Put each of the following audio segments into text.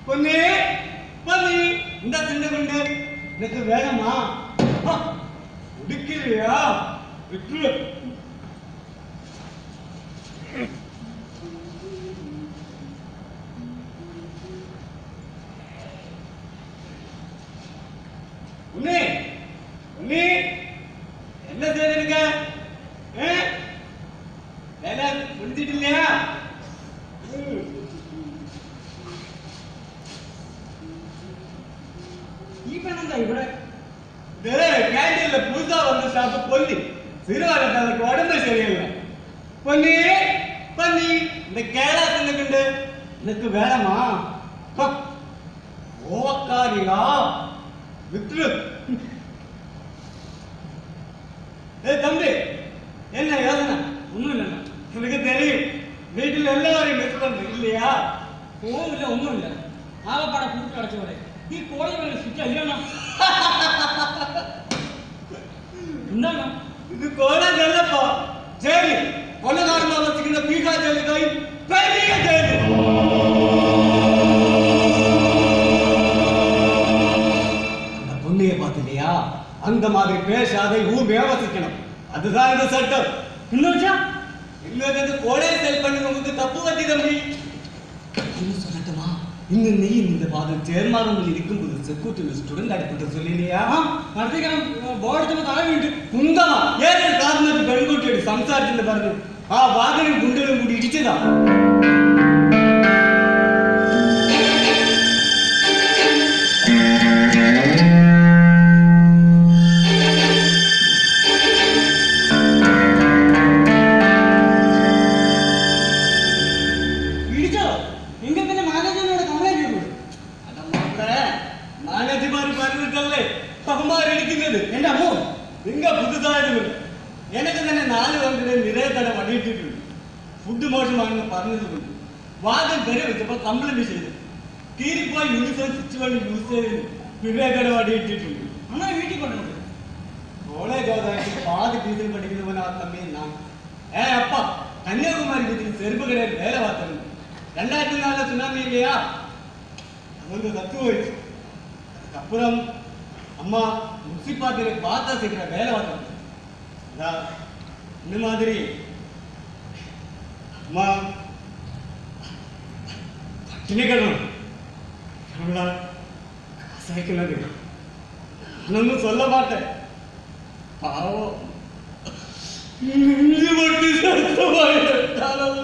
പൊന്നേ പൊന്നി എന്താ തിന്നുകൊണ്ട് നിനക്ക് വേണമാ കുടിക്കില്ലയാ വിട്ടു ഉണ്ണി ഉണ്ണി എന്താ ചെയ്തെടുക്ക ഏ വേല കുടിച്ചിട്ടില്ല ഈ പെണ്ണെന്താ ഇവിടെ கேண்டீன்ல புதுசா வந்த ஸ்டாஃப் பொன்னி சிறுவாரத்தை அவருக்கு உடம்பு சரியில்லை பொன்னி பொன்னி இந்த கேரளா தின்னுக்குண்டு எனக்கு வேணாமா ஹ, ஓவக்காரியா விட்டுரு ஏ தம்பி என்ன யோசனை ഒന്നുമില്ല எனக்கு தெரியும் வீட்டில் எல்லாரையும் மிஸ் பண்றேன் இல்லையா ഒന്നുമില്ല ഒന്നുമില്ല ആകപ്പാടെ കൂട്ടി അടച്ചു പോലെ ഈ കോളേജ് വേണ്ട സ്വിച്ച് അല്ലണം എന്താണ് இது கோலேஜ் அல்லப்பா ஜெயிலு கொள்ளக்காரமா வச்சுக்கிற பீகா ஜெயிலு போய் பெரிய ஜெயிலு அந்த பொண்ணைய பார்த்திலையா அந்த மாதிரி பேசாத ஊமையா வசிக்கணும் அதுதான் இந்த சட்டம் എന്ന് വെച്ചാ இல்லது கோலேஜ் செல் பண்ணுறவங்களுக்கு தப்பு வட்டி தம்பி இன்னும் சொல்லட்டுமா இன்னும் நீ இந்த பாதம் சேர்மானங்கள் இருக்கும்போது செக்யூரிட்டி ஸ்டூடெண்ட் அடிப்பட்டு சொல்லிலையா ആ നടത്തിക്കണം ബോർഡത്തിന് തല വീണ്ടു കുന്തമാ ഏതൊരു കാരണത്ത് പെൺകുട്ടിയുടെ സംസാരത്തിന്റെ പറഞ്ഞു ആ വാതിലും കുണ്ടലും കൂടി ഇടിച്ചതാ ഇടിച്ചോ എങ്കിൽ പിന്നെ മാനേജറിനോട് കംപ്ലൈന്റ് ചെയ്തു മാനേജർമാർ പറഞ്ഞിട്ടല്ലേ അമ്മമാരടിക്കുന്നത് എന്റെ അമ്മോ നിങ്ങ പുതുതായതുമില്ല എനിക്ക് തന്നെ നാല് കൊണ്ടിനെ നിറയെ തന്നെ വടിയിട്ടിട്ടുണ്ട് ഫുഡ് മോശമാണെന്ന് പറഞ്ഞതുകൊണ്ട് വാദം വരെ വെച്ചപ്പോൾ കംപ്ലൈന്റ് ചെയ്തു കീറിപ്പോയി യൂണിഫോം സ്വിച്ച് വണ്ടി യൂസ് ചെയ്ത് നിറയെ കട വടിയിട്ടിട്ടുണ്ട് അങ്ങനെ വീട്ടിൽ കൊണ്ടുപോയി കോളേജ് ആദായത്തിൽ പാതി ഫീസിൽ പഠിക്കുന്നവൻ ആ തമ്മിൽ നാം ഏ അപ്പ കന്യാകുമാരി വീട്ടിൽ ചെരുപ്പ് കടയിൽ വേല വാർത്തത് രണ്ടായിരത്തി നാലിലെ സുനാമി இல்லையா அவங்க சத்து போயிடுச்சு அதுக்கப்புறம் அம்மா முனிசிபாலிட்டியில பார்த்தா செய்கிற வேலை பார்த்தது அதான் இந்த மாதிரி அம்மா பட்டினி கிடணும் நம்மளா காசாய்க்கிறது நானொன்னும் சொல்ல மாட்டேன் பாவம் நெஞ்சு மட்டும் சத்தமாயிட்டாலும்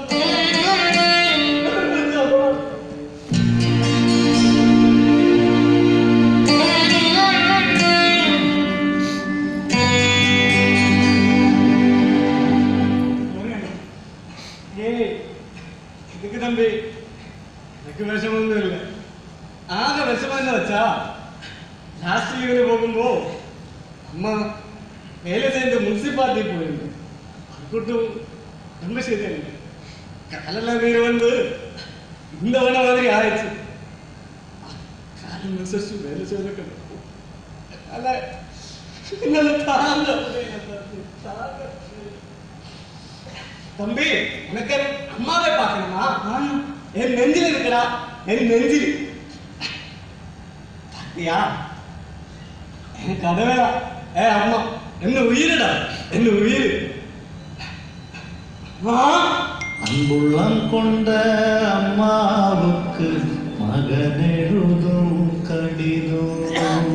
ഏയ് ഇതൊക്കെ തമ്പി എനിക്ക് വിഷമൊന്നുമില്ല ആകെ വിഷമം എന്ന് വെച്ചാ ലാസ്റ്റ് ലീവിന് പോകുമ്പോ അമ്മ വേല ചെയ്ത് മുനിസിപ്പാലിറ്റി പോയിരുന്നു അതുകൊണ്ടും ரொம்ப ശരിയല്ല കാലെല്ലാം നീര് വന്ന് இந்த வேண மாதிரி ஆயிடுச்சு காலம் விசேஷம் வேலை செய்யறதுக்கு அல்ல என்னால தாங்க முடியல தம்பி, தாங்க முடியல. தம்பி உனக்கு அம்மாவை பார்க்கணுமா என் நெஞ்சில் இருக்கடா என் நெஞ்சில் பாத்தியா என் கதவேடா ஏ அம்மா என்ன உயிரடா என்ன உயிர் ஆ அன்புள்ளம் கொண்ட அம்மாவுக்கு மகனெழுதும் கடிதம்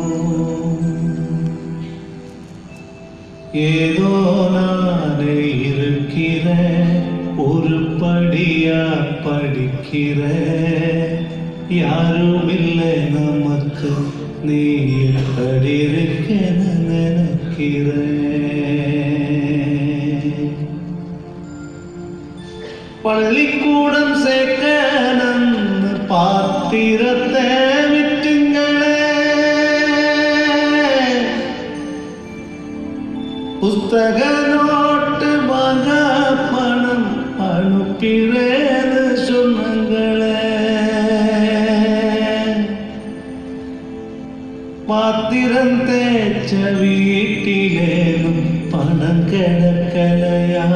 ஏதோ நானே இருக்கிறேன் ஒரு படியா படிக்கிறேன் யாரும் இல்லை நமக்கு நீ எப்படி இருக்கேன்னு நினைக்கிறேன் പള്ളിക്കൂടം സേക്കനെന്ന് പാത്തിരത്തെ വിറ്റുങ്ങളെ പുസ്തക നോട്ട് വാങ്ങ പണം അണുപ്പിറേന്ന് ചൊന്നങ്ങളെ പാത്തിരം തേച്ച വീട്ടിലേനും പണം കിടക്കലയാ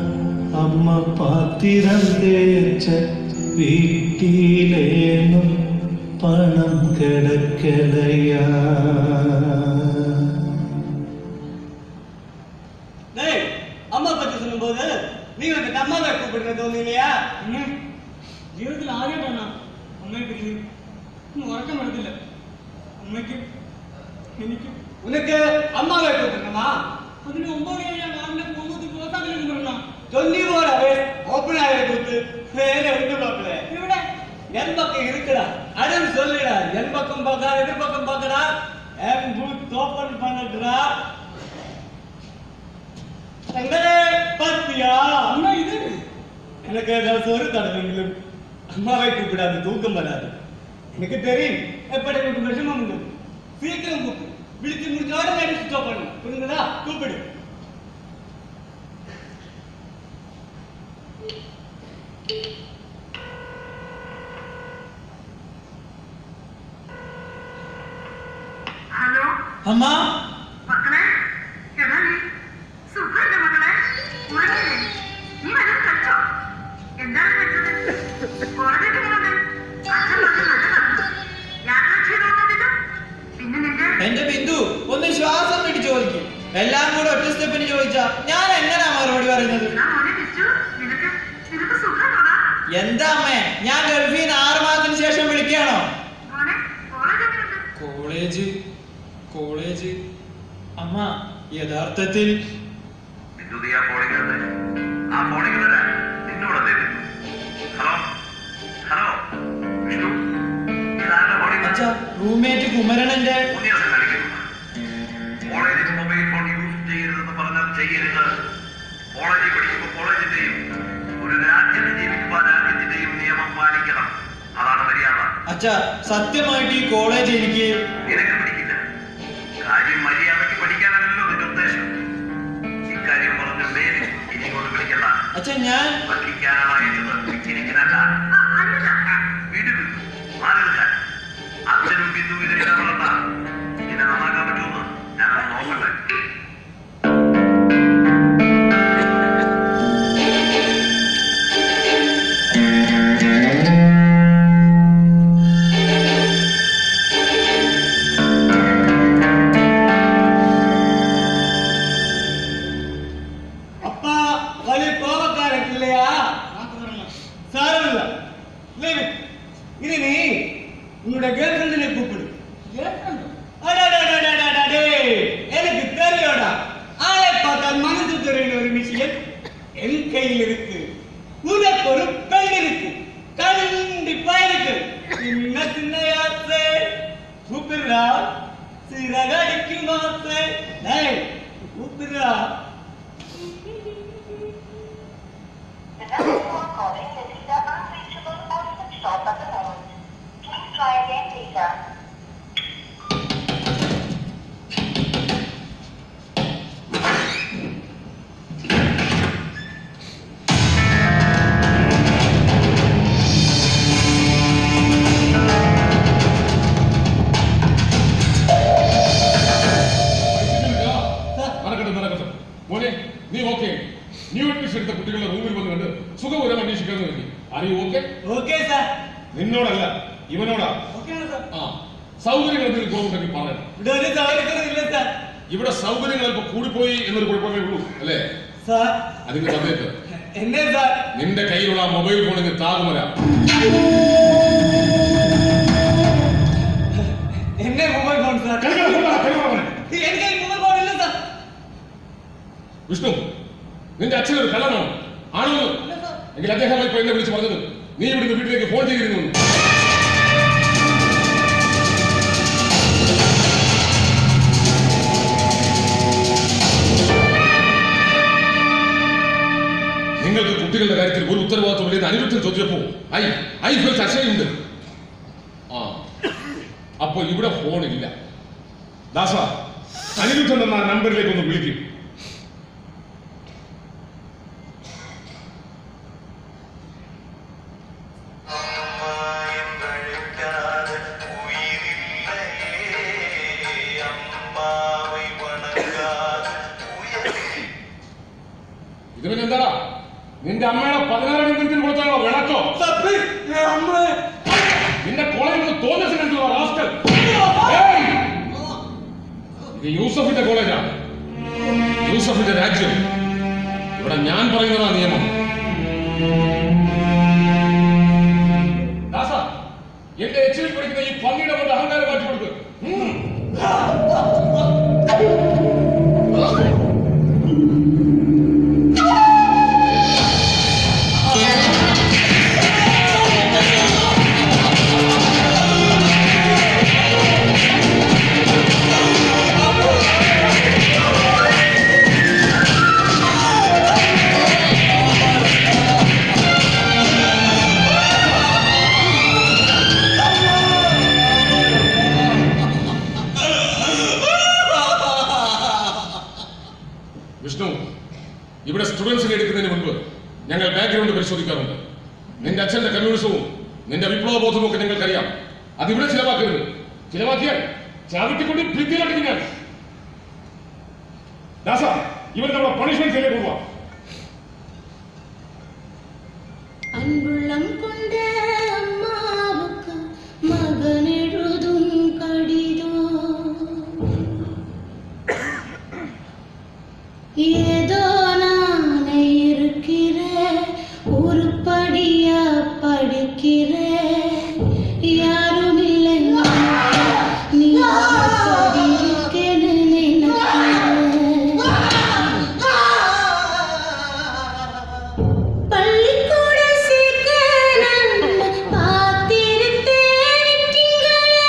അമ്മ പാത്തിരം തേച്ച വീട്ടിലേനും பணம் கிடக்கலையா டேய் அம்மா பத்தி சொல்லும்போது நீ வந்து அம்மாவை கூப்பிடுறது ஒண்ணு இல்லையா അമ്മേ ജീവിതത്തിൽ ആദ്യമായിട്ടാണ് അമ്മയെ പിരിഞ്ഞു ഒന്നും ഉറക്കം വരുന്നില്ല അമ്മയ്ക്കും എനിക്കും உனக்கு அம்மாவை கூப்பிடணுமா അതിന് ഒമ്പത് ഞാൻ രാവിലെ പോകുന്നത് പുറത്താക്കലും കൊണ്ടുവരണം சொல்லி போறவே ஓப்பன் ஆகிற கூத்து வேற ஒன்று பார்க்கல ഇവിടെ என் பக்கம் இருக்குடா அடம் சொல்லுடா என் பக்கம் பார்க்கா எதிர் பக்கம் பார்க்கடா என் பூத் ஓப்பன் பண்ணட்டுடா தங்களே பாத்தியா അമ്മ ഇത് எனக்கு ஏதாவது ஒரு தடவைங்களும் அம்மாவை கூப்பிடாது தூக்கம் வராது எனக்கு தெரியும் எப்படி எனக்கு விஷமம் உண்டு சீக்கிரம் கூப்பிடு விழிச்சு முடிச்ச உடனே அடிச்சு ஸ்டாப் பண்ணு புரிஞ்சுதா கூப்பிடு ഹലോ அம்மா മക്കളെ എടാ നീ സുഖമല്ലേ മക്കളെ ഉറങ്ങില്ലേ നീ വല്ലതും കഴിച്ചോ എന്താണ് കഴിച്ചത് കോളേജിൽ പോകുന്നത് അച്ഛൻ പറഞ്ഞ് നല്ലതാണ് യാത്രാക്ഷീണമൊന്നുമില്ലല്ലോ പിന്നെ നിന്റെ എന്റെ ബിന്ദു ഒന്ന് ശ്വാസം പിടിച്ചു ചോദിക്കും എല്ലാം കൂടെ ഒറ്റ സ്റ്റെപ്പിന് ചോദിച്ചാ ഞാൻ എങ്ങനെയാ മറുപടി പറയുന്നത് എന്നാ മോനെ ബിച്ചു നിനക്ക് നിനക്ക് സുഖമാണോടാ എന്താ അമ്മേ ഞാൻ ഗൾഫിൽ നിന്ന് ആറ് മാസത്തിന് ശേഷം വിളിക്കുകയാണോ മോനെ കോളേജ് എങ്ങനെയുണ്ട് കോളേജ് കോളേജ് അമ്മ യഥാർത്ഥത്തിൽ വിദ്യുതി ആ ഫോണിൽ ആ ഫോണിൽ വരാൻ നിന്നോടല്ലേ ഇത്? ഹലോ ഹലോ വിഷ്ണു ഇതാരുടെ ഫോണിൽ അച്ഛ റൂംമേറ്റ് കുമരണന്റെ ഊന്നിയാസം കാണിക്കുന്നു കോളേജിൽ മൊബൈൽ ഫോൺ യൂസ് ചെയ്യരുതെന്ന് പറഞ്ഞാൽ ചെയ്യരുത് കോളേജിൽ പഠിക്കുമ്പോൾ കോളേജിന്റെയും ഒരു രാജ്യത്ത് ജീവിക്കുമ്പോൾ ആ രാജ്യത്തിന്റെയും നിയമം പാലിക്കണം അതാണ് മര്യാദ അച്ഛ സത്യമായിട്ട് ഈ കോളേജ് എനിക്ക് നിനക്ക് പിടിക്കില്ല കാര്യം മര്യാദയ്ക്ക് പഠിക്കാനല്ലോ നിന്റെ ഉദ്ദേശം ഇക്കാര്യം പറഞ്ഞ മേലിൽ ഇനി കൊണ്ട് വിളിക്കണ്ട അച്ഛ ഞാൻ പഠിക്കാനാണ് അയച്ചത് പിച്ചിരിക്കാനല്ല ആ അല്ലല്ല വീട്ടിൽ മാറി നിൽക്കാൻ അച്ഛനും ബിന്ദു ഇതിലിടപെടണ്ട നിന്നെ നന്നാക്കാൻ പറ്റുമെന്ന് ഞാനൊന്ന് നോക്കട്ടെ அப்பா வழி கோபக்காரன் இல்லையா വാക്ക് പറയണം சாரமில்ல இல்லை இது நீ உன்னோட கேர்ள் ஃப்ரெண்டினை கூப்பிடு കേൾക്കണ്ടോ அடடடடடடடே, எனக்கு தெரியும்டா ஆளை பார்த்தால் மனசு தெரியும் ஒரு விஷயம் என் கையில் இருக்கு உனக்கு ஒரு பெண் இருக்கு கண்டிப்பா இருக்கு சின்ன சின்ன ஆசை கூப்பிடுறா சிறகடிக்கும் ஆசை டேய், கூப்பிடுறா The number you are calling is either unreachable or switched off at the moment. Please try again later. നടക്കട്ടെ നടക്കട്ടെ മോനെ നീ ഓക്കെ ന്യൂ അഡ്മിഷൻ എടുത്ത കുട്ടികളുടെ റൂമിൽ വന്ന് കണ്ട് സുഖപൂരം അന്വേഷിക്കാന്ന് കരുതി ആര് ഓക്കെ ஓகே சார் നിന്നോടല്ല ഇവനോടാ ஓகேண்ணா சார் ആ സൗകര്യങ്ങൾ എന്തെങ്കിലും കുറവുണ്ടെങ്കിൽ പറയണം ഇവിടെ ഒരു സൗകര്യത്തിനും ഇല്ല സാർ ഇവിടെ സൗകര്യങ്ങൾ അല്പം കൂടിപ്പോയി എന്നൊരു കുഴപ്പമേ ഉള്ളൂ അല്ലേ സാർ അതിന്റെ സമയത്ത് എന്നെ സാർ നിന്റെ കയ്യിലുള്ള ആ മൊബൈൽ ഫോണിന് താകുമല എന്നെ മൊബൈൽ ഫോൺ സാർ എനിക്ക് ഈ മൊബൈൽ ഫോൺ ഇല്ല സാർ വിഷ്ണു നിന്റെ അച്ഛനൊരു കള്ളനാണ് ആണോ എങ്കിൽ അദ്ദേഹം ഇപ്പൊ എന്നെ വിളിച്ച് പറഞ്ഞത് നീ ഇവിടുന്ന് വീട്ടിലേക്ക് ഫോൺ ചെയ്തിരുന്നു എന്ന്. നിങ്ങൾക്ക് കുട്ടികളുടെ കാര്യത്തിൽ ഒരു ഉത്തരവാദിത്വമില്ലെന്ന് അനിരുദ്ധൻ ചോദിച്ചപ്പോ ഐ ഐ ഫെൽ ചർച്ചയുണ്ട് ആ അപ്പൊ ഇവിടെ ഫോണില്ല ദാസ അനിരുദ്ധൻ എന്ന ആ നമ്പറിലേക്ക് ഒന്ന് വിളിക്കും ഇത് പിന്നെ എന്താടാ നിന്റെ അമ്മയുടെ പതിനാറാം മിനിറ്റിന് കൊടുത്താണോ വിളക്കോ സാർ പ്ലീസ് അമ്മ നിന്റെ കോളേജിൽ നിന്ന് തോന്നസ് കണ്ടുള്ള റാസ്കൽ ഏയ്! ഇത് യൂസഫിന്റെ കോളേജാണ് യൂസഫിന്റെ രാജ്യം ഇവിടെ ഞാൻ പറയുന്നതാ നിയമം ദാസ എന്റെ എച്ചിൽ പഠിക്കുന്ന ഈ പന്നിയുടെ കൊണ്ട് അഹങ്കാരം മാറ്റി കൊടുക്ക് ഉം. വിഷ്ണു ഇവിടെ സ്റ്റുഡൻസിനെ എടുക്കുന്നതിന് മുൻപ് ഞങ്ങൾ ബാക്ക്ഗ്രൗണ്ട് പരിശോധിക്കാറുണ്ട് നിന്റെ അച്ഛന്റെ കമ്മ്യൂണിസവും നിന്റെ വിപ്ലവ ബോധവും ഒക്കെ ഞങ്ങൾക്കറിയാം അതിവിടെ ചിലവാക്കരുത് ചിലവാക്കിയാൽ ചാവിട്ടിക്കൊണ്ട് ഭിത്തിയിലടിക്കും ഞാൻ ദാസ ഇവർ നമ്മുടെ പണിഷ്മെന്റ് പോവാ அன்புள்ளம் கொண்ட அம்மாவுக்கு மகன் எழுதும் கடிதம் ஏதோ நானே இருக்கிற உருப்படியா படிக்கிற யாரும் இல்லை நீ படிக்கன்னு நினைக்கிறேன் பள்ளிக்கூட சேர்க்கணும்னு பார்த்திருத்தேன்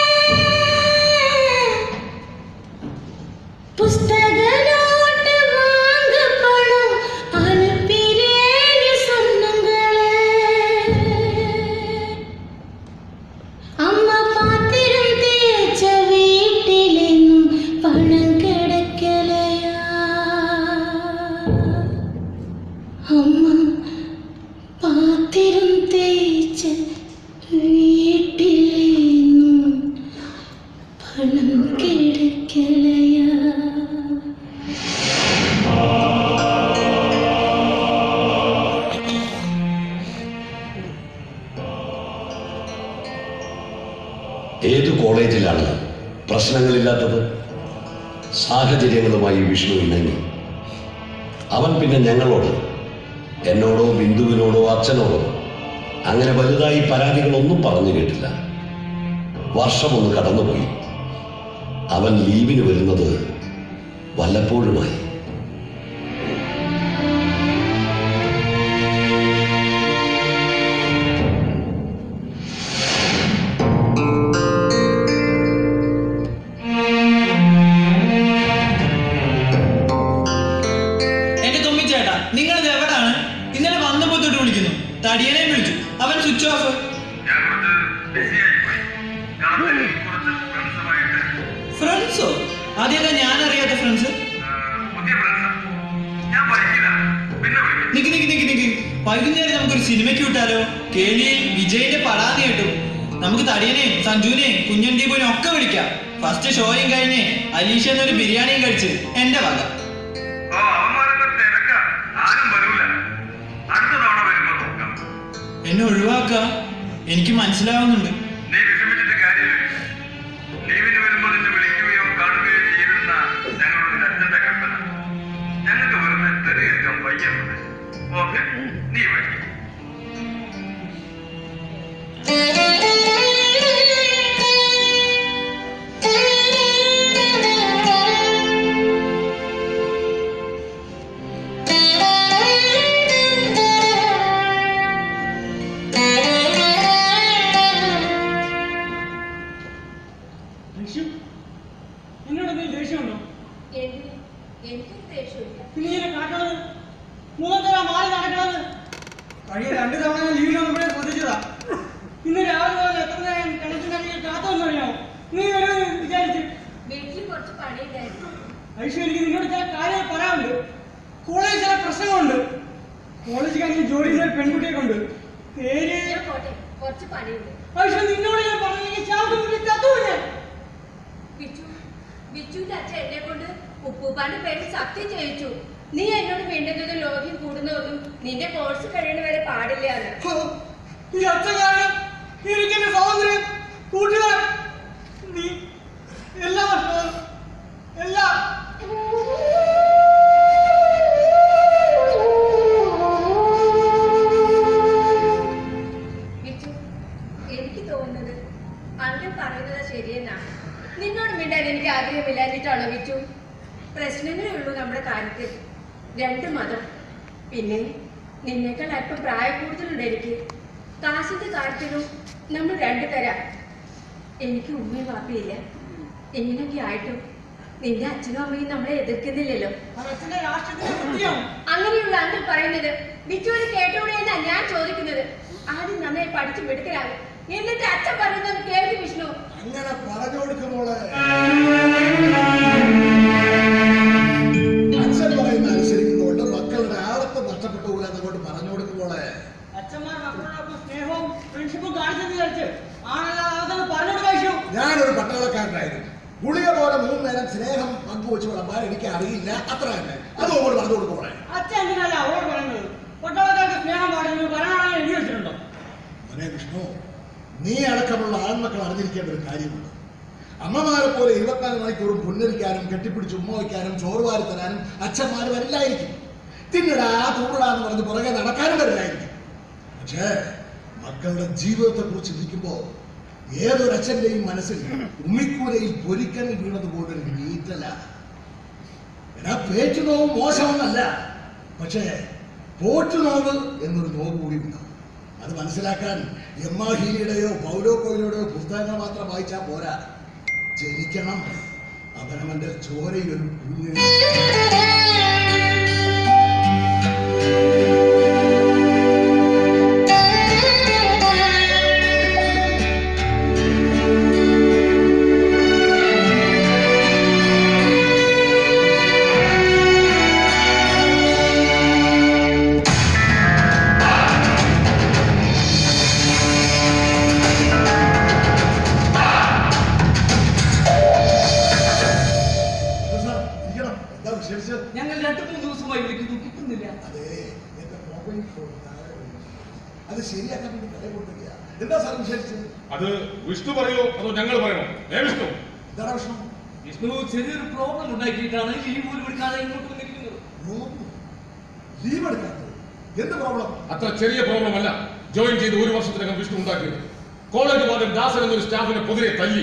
புஸ்தக நோட்டு வாங்க பணம் அனுப்பிறேன்னு சொன்னங்களே அம்மா பாத்திரம் தேய்ச்ச வீட்டிலும் பணம் கிடைக்கலையா அம்மா பாத்திரம் தேய்ச்ச வீட்டிலேனும் பணம் கிடைக்கலையா ഏത് കോളേജിലാണ് പ്രശ്നങ്ങളില്ലാത്തത് സാഹചര്യങ്ങളുമായി വിഷ്ണു ഇണങ്ങി അവൻ പിന്നെ ഞങ്ങളോട് എന്നോടോ ബിന്ദുവിനോടോ അച്ഛനോടോ അങ്ങനെ വലുതായി പരാതികളൊന്നും പറഞ്ഞു കേട്ടില്ല വർഷമൊന്ന് കടന്നുപോയി അവൻ ലീവിന് വരുന്നത് വല്ലപ്പോഴുമായി എന്റെ തൊമ്മി ചേട്ടാ നിങ്ങൾ ഇത് എവിടാണ് ഇന്നലെ വന്നപ്പോ തൊട്ട് വിളിക്കുന്നു തടിയനെ വിളിച്ചു അവൻ സ്വിച്ച് ഓഫ് ഞാൻ കുറച്ച് ബിസി ആയിപ്പോയി കളത്തിൽ കുറച്ച് ഫ്രണ്ട്സുമായിട്ട് ഫ്രണ്ട്സോ ആദ്യമൊക്കെ ഞാൻ അറിയാത്ത ഫ്രണ്ട്സ് പുതിയ ഫ്രണ്ട്സാ ഞാൻ പഠിക്കില്ല പിന്നെ വിളിക്കും നിക്ക് നിക്ക് നിക്ക് നിക്ക് വൈകുന്നേരം നമുക്കൊരു സിനിമയ്ക്ക് വിട്ടാലോ കേളിയിൽ വിജയിന്റെ പടാന്ന് കേട്ടു നമുക്ക് തടിയനെയും സഞ്ജുവിനെയും കുഞ്ഞൻ ദീപുവിനെയും ഒക്കെ വിളിക്കാം ഫസ്റ്റ് ഷോയും കഴിഞ്ഞ് അലീഷ എന്നൊരു ബിരിയാണിയും കഴിച്ച് എന്റെ വക ഓ അവന്മാരൊക്കെ തിരക്കാ ആരും വരൂല അടുത്ത തവണ വരുമ്പോ നോക്കാം എന്നെ ഒഴിവാക്ക എനിക്ക് മനസ്സിലാവുന്നുണ്ട് നീ വിഷമിച്ചിട്ട് കാര്യമില്ല ലീവിന് വരുമ്പോ നിന്നെ വിളിക്കുകയോ കാണുകയോ ചെയ്യുന്ന ഞങ്ങളുടെ നിന്റെ അച്ഛന്റെ കൽപ്പന ഞങ്ങൾക്ക് വെറുതെ തെറിയേൽക്കാൻ വയ്യ ഓക്കെ നീ വയ്യ ദേഷ്യം എന്നോട് എന്തെങ്കിലും ദേഷ്യമുണ്ടോ എനിക്കൊരു ദേഷ്യമില്ല പിന്നെ ഇങ്ങനെ കാട്ടണത് മുഖത്തരാ മാറി നടക്കണത് കഴിഞ്ഞ രണ്ട് തവണ ഞാൻ ലീവിന് വന്നപ്പോഴേ ശ്രദ്ധിച്ചതാ ഇന്ന് രാവിലെ മുതൽ എത്ര നേരം കിണറ്റിനടിയിൽ കാത്തൊന്നും അറിയാമോ നീ വരുമെന്ന് വിചാരിച്ച് വീട്ടിൽ കുറച്ച് പണിയുണ്ടായിരുന്നു ഐശ്വര്യ എനിക്ക് നിന്നോട് ചില കാര്യങ്ങൾ പറയാനുണ്ട് കോളേജിൽ ചില പ്രശ്നങ്ങളുണ്ട് കോളേജ് കഴിഞ്ഞ് ജോലി ചെയ്യുന്ന ഒരു പെൺകുട്ടിയെ കൊണ്ട് പേര് ഞാൻ പോട്ടെ കുറച്ച് പണിയുണ്ട് ഐശ്വര്യ നിന്നോട് ഞാൻ പറഞ്ഞെങ്കിൽ ശ്വാസം മുട്ടി ചത്തുപോയി ഞാൻ ബിച്ചു ബിച്ചുവിന്റെ അച്ഛൻ എന്നെ കൊണ്ട് ഉപ്പൂപ്പാന്റെ പേര് സത്യം ചെയ്യിച്ചു നീ എന്നോട് വേണ്ടുന്നത് ലോകം കൂടുന്നതൊന്നും നിന്റെ കോഴ്സ് കഴിയണ വരെ പാടില്ല എന്ന് ഈ അച്ഛൻ കാരണം എനിക്ക് എന്റെ സ്വാതന്ത്ര്യം എനിക്ക് തോന്നുന്നത് അങ്കിൾ പറയുന്നത് ശരിയെന്നാ നിന്നോട് മിണ്ടാൻ എനിക്ക് ആഗ്രഹമില്ലാഞ്ഞിട്ടാണോ വിച്ചു പ്രശ്നങ്ങളേ ഉള്ളൂ നമ്മുടെ കാര്യത്തിൽ രണ്ട് മതം പിന്നെ നിന്നേക്കാൾ അല്പം പ്രായ കൂടുതലുണ്ട് എനിക്ക് കാശിന്റെ കാര്യത്തിലും നമ്മൾ രണ്ടു തരാം എനിക്ക് ഉമ്മയും വാപ്പയില്ല എങ്ങനെയൊക്കെ ആയിട്ടും നിന്റെ അച്ഛനും അമ്മയും നമ്മളെ എതിർക്കുന്നില്ലല്ലോ അച്ഛന്റെ രാഷ്ട്രത്തിന്റെ വൃത്തിയാണ് അങ്ങനെയുള്ള അങ്കിൾ പറയുന്നത് ബിജുവിന് കേട്ടോടെ എന്നാ ഞാൻ ചോദിക്കുന്നത് ആദ്യം നന്നായി പഠിച്ചു മിടുക്കരാകും എന്നിട്ട് അച്ഛൻ പറയുന്നത് കേൾക്കും വിഷ്ണു അങ്ങനെ പറഞ്ഞു കൊടുക്കുമ്പോള് അച്ഛൻ പറയുന്ന അനുസരിക്കുന്നതുകൊണ്ട് മക്കളുടെ ആളത്ത് നഷ്ടപ്പെട്ടു പോലെ അതുകൊണ്ട് പറഞ്ഞു കൊടുക്കുമ്പോളെ അച്ഛന്മാർ മക്കളോടൊപ്പം സ്നേഹവും ഫ്രണ്ട്ഷിപ്പും കാണിച്ചെന്ന് വിചാരിച്ച് ആണല്ലാതെ അവസാനം പറഞ്ഞു കൊടുക്കാശു ഞാനൊരു പട്ടാളക്കാരനായിരുന്നു ഗുളിക പോലെ മൂന്ന് നേരം സ്നേഹം പങ്കുവെച്ച് വിളമ്പാൻ എനിക്ക് അറിയില്ല അത്ര തന്നെ അത് അങ്ങോട്ട് പറഞ്ഞു കൊടുക്കുമ്പോളെ അച്ഛൻ എന്തിനല്ല അവളോട് പറയുന്നത് പട്ടാളക്കാർക്ക് സ്നേഹം പാടില്ല പറയാനാണ് എഴുതി വെച്ചിട്ടുണ്ടോ മോനെ വിഷ്ണു നീ അടക്കമുള്ള ആൺമക്കൾ അറിഞ്ഞിരിക്കേണ്ട ഒരു കാര്യമുണ്ട് അമ്മമാരെ പോലെ ഇരുപത്തിനാല് മണിക്കൂറും പുന്നരിക്കാനും കെട്ടിപ്പിടിച്ച് ഉമ്മ വയ്ക്കാനും ചോറ് വാരി തരാനും അച്ഛന്മാർ വരില്ലായിരിക്കും തിന്നിടാ തൂടാ എന്ന് പറഞ്ഞ് പുറകെ നടക്കാനും വരില്ലായിരിക്കും പക്ഷേ മക്കളുടെ ജീവിതത്തെ കുറിച്ച് ചിന്തിക്കുമ്പോ ഏതൊരു അച്ഛന്റെയും മനസ്സിൽ ഉമ്മിക്കൂരയിൽ പൊരിക്കനിൽ വീണത് പോലൊരു നീറ്റല എടാ പേറ്റുനോവ് മോശമെന്നല്ല പക്ഷേ പോറ്റുനോവ് എന്നൊരു നോവ് കൂടി ഉണ്ടാവും അത് മനസ്സിലാക്കാൻ എമ്മാഹീലിയുടെയോ പൗലോ കോയിലുടെയോ പുസ്തകങ്ങൾ മാത്രം വായിച്ചാൽ പോരാ ജനിക്കണം അവനവന്റെ ചോരയിൽ ഒരു കുഞ്ഞിനെ എന്താ സാർ, ഇരിക്കണം. എന്താ വിശേഷിച്ച് ഞങ്ങൾ രണ്ടു മൂന്ന് ദിവസമായി വിളിക്കുന്നു കിട്ടുന്നില്ല അതെ എന്റെ മൊബൈൽ ഫോൺ താഴെ വീണു. അത് ശരിയാക്കാൻ വേണ്ടി കടയിൽ കൊടുത്തില്ല എന്താ സാർ വിശേഷിച്ച് അത് വിഷ്ണു പറയോ അതോ ഞങ്ങൾ പറയണോ ഏ വിഷ്ണു എന്താണ് പ്രശ്നം വിഷ്ണു ചെറിയൊരു പ്രോബ്ലം ഉണ്ടാക്കിയിട്ടാണ് ലീവ് പോലും എടുക്കാതെ ഇങ്ങോട്ട് വന്നിരിക്കുന്നത് ലീവ് എടുക്കാത്തത് എന്ത് പ്രോബ്ലം അത്ര ചെറിയ പ്രോബ്ലം അല്ല ജോയിൻ ചെയ്ത് ഒരു വർഷത്തിനകം വിഷ്ണു ഉണ്ടാക്കിയത് കോളേജ് വാർഡൻ ദാസൻ എന്നൊരു സ്റ്റാഫിനെ പൊതിരെ തല്ലി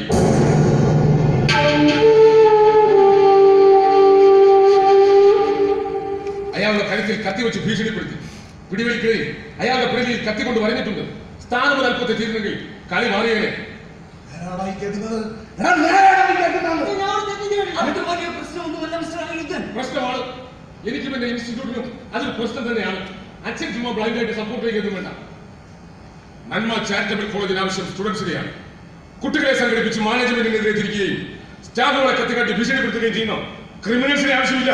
അയാളുടെ കഴുത്തിൽ കത്തി വെച്ച് ഭീഷണിപ്പെടുത്തി പിടിവലിക്കുകയും അയാളുടെ പിടിയിൽ കത്തി കൊണ്ട് വരഞ്ഞിട്ടുണ്ട് സ്ഥാനം ഒരു അല്പത്തെ തീരുന്നെങ്കിൽ കളി മാറിയേനെ നേരാണോ ഈ കേൾക്കുന്നത് എടാ, നേരാണോ ഈ കേൾക്കുന്നത് അത്ര വലിയ പ്രശ്നമൊന്നുമല്ല മിസ്റ്റർ അനിരുദ്ധൻ പ്രശ്നമാണ് എനിക്കും എന്റെ ഇൻസ്റ്റിറ്റ്യൂട്ടിനും അതൊരു പ്രശ്നം തന്നെയാണ് അച്ഛൻ ചുമ്മാ ബ്ലൈൻഡ് ആയിട്ട് സപ്പോർട്ട് ചെയ്യുകയൊന്നും വേണ്ട നന്മ ചാരിറ്റബിൾ കോളേജിന് ആവശ്യം സ്റ്റുഡൻസിനെയാണ് കുട്ടികളെ സംഘടിപ്പിച്ച് മാനേജ്മെന്റിനെതിരെ തിരിക്കുകയും സ്റ്റാഫുകളെ കത്തിക്കാട്ടി ഭീഷണിപ്പെടുത്തുകയും ചെയ്യുന്ന ക്രിമിനൽസിനെ ആവശ്യമില്ല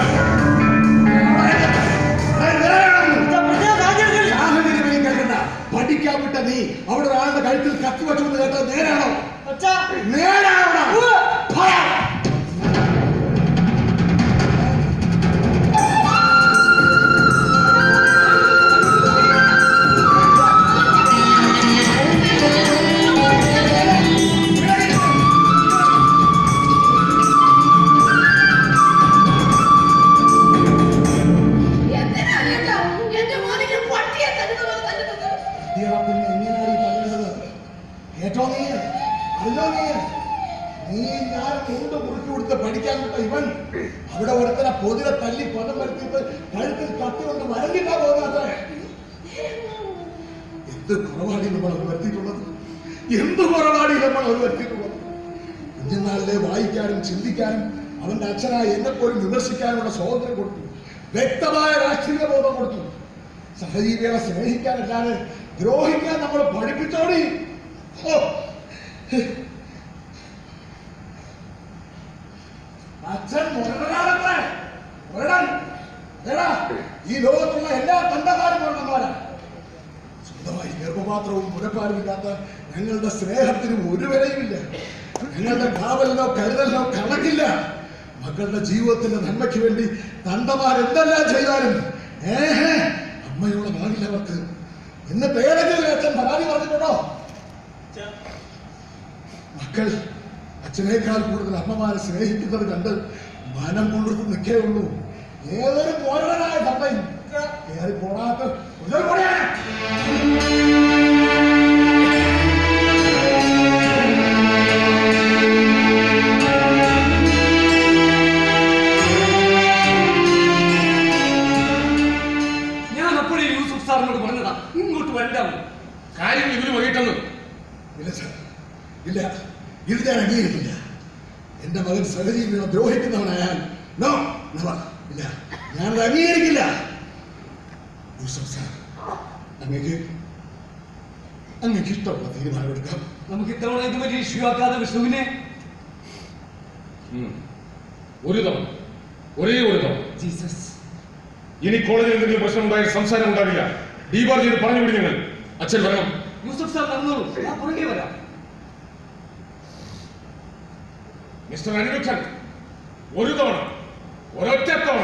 സാഹചര്യം ഈ കേൾക്കണ്ട പഠിക്കാൻ വിട്ട നീ അവിടെ ഒരാളുടെ കഴുത്തിൽ കത്തി വെച്ചു എന്ന് കേട്ടത് നേരാണോ നേരാണോ പിന്നെ എങ്ങനെയാണ് ഈ പറയുന്നത് കേട്ടോ നീ അറിഞ്ഞോ നീ നീ ഞാൻ കൊണ്ട് മുറുക്കി കൊടുത്ത് പഠിക്കാൻ വിട്ട ഇവൻ അവിടെ ഒരുത്തനെ പൊതിരെ തല്ലി പദം വരുത്തിയിട്ട് കഴുത്തിൽ കത്തി കൊണ്ട് വരണ്ടിട്ടാ പോകുന്നത് എന്ത് കുറവാടി നമ്മൾ അത് വരുത്തിയിട്ടുള്ളത് എന്ത് കുറവാടി നമ്മൾ അത് വരുത്തിയിട്ടുള്ളത് കുഞ്ഞുനാളിലെ വായിക്കാനും ചിന്തിക്കാനും അവന്റെ അച്ഛനായ എന്നെ പോലും വിമർശിക്കാനുള്ള സ്വാതന്ത്ര്യം കൊടുത്തു വ്യക്തമായ രാഷ്ട്രീയ ബോധം കൊടുത്തു സഹജീവികളെ സ്നേഹിക്കാനല്ലാതെ ദ്രോഹിക്കാൻ നമ്മൾ പഠിപ്പിച്ചോടി ഓ. അച്ഛൻ മുരടനാണത്രേ. മുരടൻ. എടാ, ഈ ലോകത്തുള്ള എല്ലാ തണ്ടമാരും മുരടന്മാരാ സ്വന്തമായി ഗർഭപാത്രവും മുലപ്പാലും ഇല്ലാത്ത ഞങ്ങളുടെ സ്നേഹത്തിന് ഒരു വിലയുമില്ല ഞങ്ങളുടെ കാവലിനോ കരുതലിനോ കണക്കില്ല മക്കളുടെ ജീവിതത്തിന്റെ നന്മയ്ക്ക് വേണ്ടി തണ്ടമാർ എന്തെല്ലാം ചെയ്താലും ഏഹേ അമ്മയോട് കാണില്ല അവർക്ക് എന്ന് പേരെങ്കിലും അച്ഛൻ പരാതി പറഞ്ഞിട്ടുണ്ടോ മക്കൾ അച്ഛനേക്കാൾ കൂടുതൽ അമ്മമാരെ സ്നേഹിക്കുന്നത് കണ്ട് മനം കൊണ്ടിട്ട് നിൽക്കേ ഉള്ളൂ ഏതൊരു മോരണനായ തന്തയും കയറി പോണാത്ത ഒരു പോണേ ഇല്ല ഇത് ഞാൻ അംഗീകരിക്കില്ല എന്റെ മകൻ സഹജീവികളെ ദ്രോഹിക്കുന്നവനായാൽ നോ never. ഇല്ല ഞാനത് അംഗീകരിക്കില്ല യൂസഫ് സാർ അങ്ങക്ക് അങ്ങക്ക് ഇഷ്ടമുള്ള തീരുമാനമെടുക്കാം നമുക്ക് ഇത്തവണ ഇത് വലിയ ഇഷ്യൂ ആക്കാതെ വിഷ്ണുവിനെ ഉം. ഒരു തവണ ഒരേ ഒരു തവണ ജീസസ് ഇനി കോളേജിൽ എന്തെങ്കിലും പ്രശ്നം ഉണ്ടായാൽ സംസാരം ഉണ്ടാവില്ല ഡീബാർ ചെയ്ത് പറഞ്ഞു വിടി നിങ്ങൾ അച്ഛൻ വരണം യൂസഫ് സാർ നടന്നോളൂ ഞാൻ പുറകെ വരാം മിസ്റ്റർ അനിരുദ്ധൻ ഒരു തവണ ഒരൊറ്റ തവണ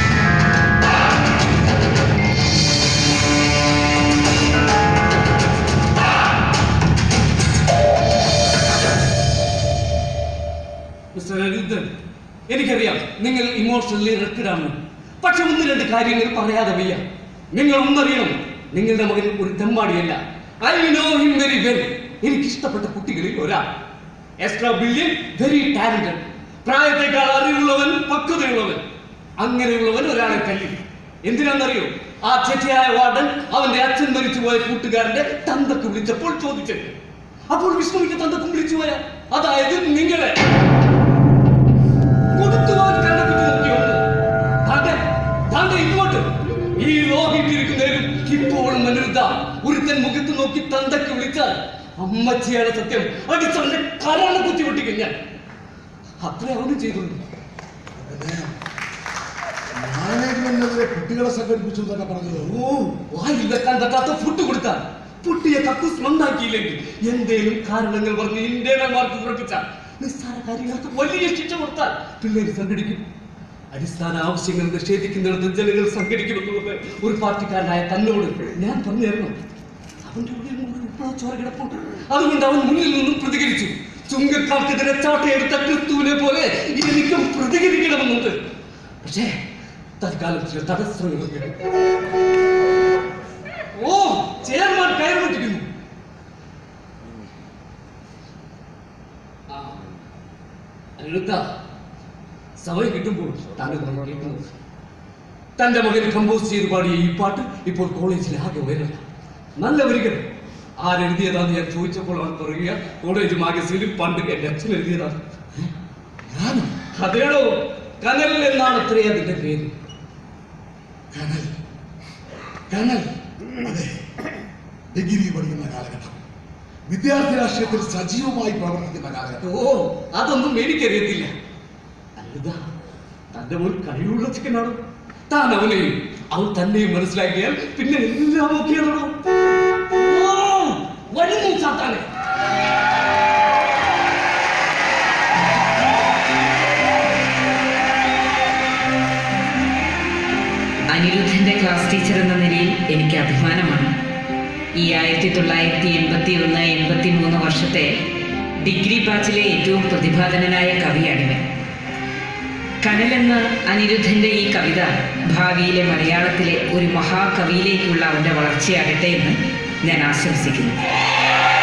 മിസ്റ്റർ അനിരുദ്ധൻ എനിക്കറിയാം നിങ്ങൾ ഇമോഷണലി റെക്കഡ് ആണ് പക്ഷെ ഒന്ന് രണ്ട് കാര്യങ്ങൾ പറയാതെ വയ്യ നിങ്ങൾ ഒന്നറിയണം നിങ്ങളുടെ മകൻ ഒരു തെമ്മാടിയല്ല I know him very well എനിക്ക് ഇഷ്ടപ്പെട്ട കുട്ടികളിൽ ഒരാൾ എക്സ്ട്രാ ബില്യൻ വെരി ടാലന്റഡ് പ്രായത്തെക്കാൾ അറിവുള്ളവൻ പക്വതയുള്ളവൻ അങ്ങനെയുള്ളവൻ ഒരാളെ തല്ലി എന്തിനാണെന്നറിയോ ആ ചെറ്റയായ വാർഡൻ അവന്റെ അച്ഛൻ മരിച്ചുപോയ കൂട്ടുകാരന്റെ തന്തക്ക് വിളിച്ചപ്പോൾ ചോദിച്ചത് അപ്പോൾ വിഷ്ണുവിന്റെ തന്തക്കും വിളിച്ചു പോയ അതായത് നിങ്ങളെ കൊടുത്തുവാൻ കണ്ടെത്തി നോക്കിയോണ്ട് താങ്കൾ താങ്കൾ ഇങ്ങോട്ട് ഈ ലോകിട്ടിരിക്കുന്നതിലും ഇപ്പോഴും അനിരുദ്ധ ഒരുത്തൻ മുഖത്ത് നോക്കി തന്തക്ക് വിളിച്ചാൽ അമ്മച്ചിയാണ് സത്യം അടിച്ചവന്റെ കരാണ് കുത്തി പൊട്ടിക്കും ഞാൻ അത്രേ അവനും ചെയ്തുള്ളൂ പിന്നെ മാനേജ്മെന്റിനെതിരെ കുട്ടികളെ സംഘടിപ്പിച്ചു എന്നൊക്കെ പറഞ്ഞത് ഓ വായിൽ വെക്കാൻ പറ്റാത്ത ഫുഡ് കൊടുത്താൽ പൊട്ടിയ കക്കൂസ് നന്നാക്കിയില്ലെങ്കിൽ എന്തേലും കാരണങ്ങൾ പറഞ്ഞ് ഇന്ത്യയുടെ മാർക്ക് കുറപ്പിച്ചാൽ നിസ്സാര കാര്യങ്ങൾക്ക് വലിയ ശിക്ഷ കൊടുത്താൽ പിള്ളേർ സംഘടിക്കും അടിസ്ഥാന ആവശ്യങ്ങൾ നിഷേധിക്കുന്നിടത്ത് ജനങ്ങൾ സംഘടിക്കുമെന്നുള്ളത് ഒരു പാർട്ടിക്കാരനായ തന്നോട് ഞാൻ പറഞ്ഞിരുന്നു അവന്റെ ഉള്ളിൽ മുഴുവൻ ഇപ്പോഴും ചോര കിടപ്പുണ്ട് അതുകൊണ്ട് അവൻ മുന്നിൽ നിന്നും പ്രതികരിച്ചു ചുങ്കക്കാർക്കെതിരെ ചാട്ടയെടുത്ത ക്രിസ്തുവിനെ പോലെ എനിക്കും പ്രതികരിക്കണമെന്നുണ്ട് പക്ഷേ തൽക്കാലം ചില തടസ്സങ്ങളൊക്കെ ഓ ചെയർമാൻ കയറിട്ടിരിക്കുന്നു അനിരുദ്ധ സമയം കിട്ടുമ്പോൾ താങ്കൾ നമ്മൾ കേൾക്കുന്നു തന്റെ മകൻ കമ്പോസ് ചെയ്ത് പാടിയ ഈ പാട്ട് ഇപ്പോൾ കോളേജിൽ ആകെ വരില്ല നല്ല വരികൾ ആരെഴുതിയതാന്ന് ഞാൻ ചോദിച്ചപ്പോൾ അവൻ പറയുക കോളേജ് മാഗസീനിൽ പണ്ട് എന്റെ അച്ഛൻ എഴുതിയതാണ് ഞാനോ അതേടോ കനൽ എന്നാണ് അത്രേ അതിന്റെ പേര് കനൽ കനൽ അതെ ഡിഗ്രി പഠിക്കുന്ന കാലഘട്ടം വിദ്യാർത്ഥി രാഷ്ട്രീയത്തിൽ സജീവമായി പ്രവർത്തിക്കുന്ന കാലഘട്ടം ഓ അതൊന്നും എനിക്കറിയത്തില്ല അല്ലതാ തന്റെ മോൻ കഴിവുള്ള ചിക്കനാണോ താൻ അവനെയും അവൻ തന്നെയും മനസ്സിലാക്കിയാൽ പിന്നെ എല്ലാം ഓക്കെയാണോ ഓ വരുന്നു സാത്താനെ അനിരുദ്ധന്റെ ക്ലാസ് ടീച്ചർ എന്ന നിലയിൽ എനിക്ക് അഭിമാനമാണ് ഈ ആയിരത്തി തൊള്ളായിരത്തി എൺപത്തി ഒന്ന് എൺപത്തി മൂന്ന് വർഷത്തെ ഡിഗ്രി ബാച്ചിലെ ഏറ്റവും പ്രതിഭാധനനായ കവിയാണിവൻ കനൽ എന്ന അനിരുദ്ധന്റെ ഈ കവിത ഭാവിയിലെ മലയാളത്തിലെ ഒരു മഹാകവിയിലേക്കുള്ള അവന്റെ വളർച്ചയാകട്ടെ എന്ന് ഞാൻ ആശംസിക്കുന്നു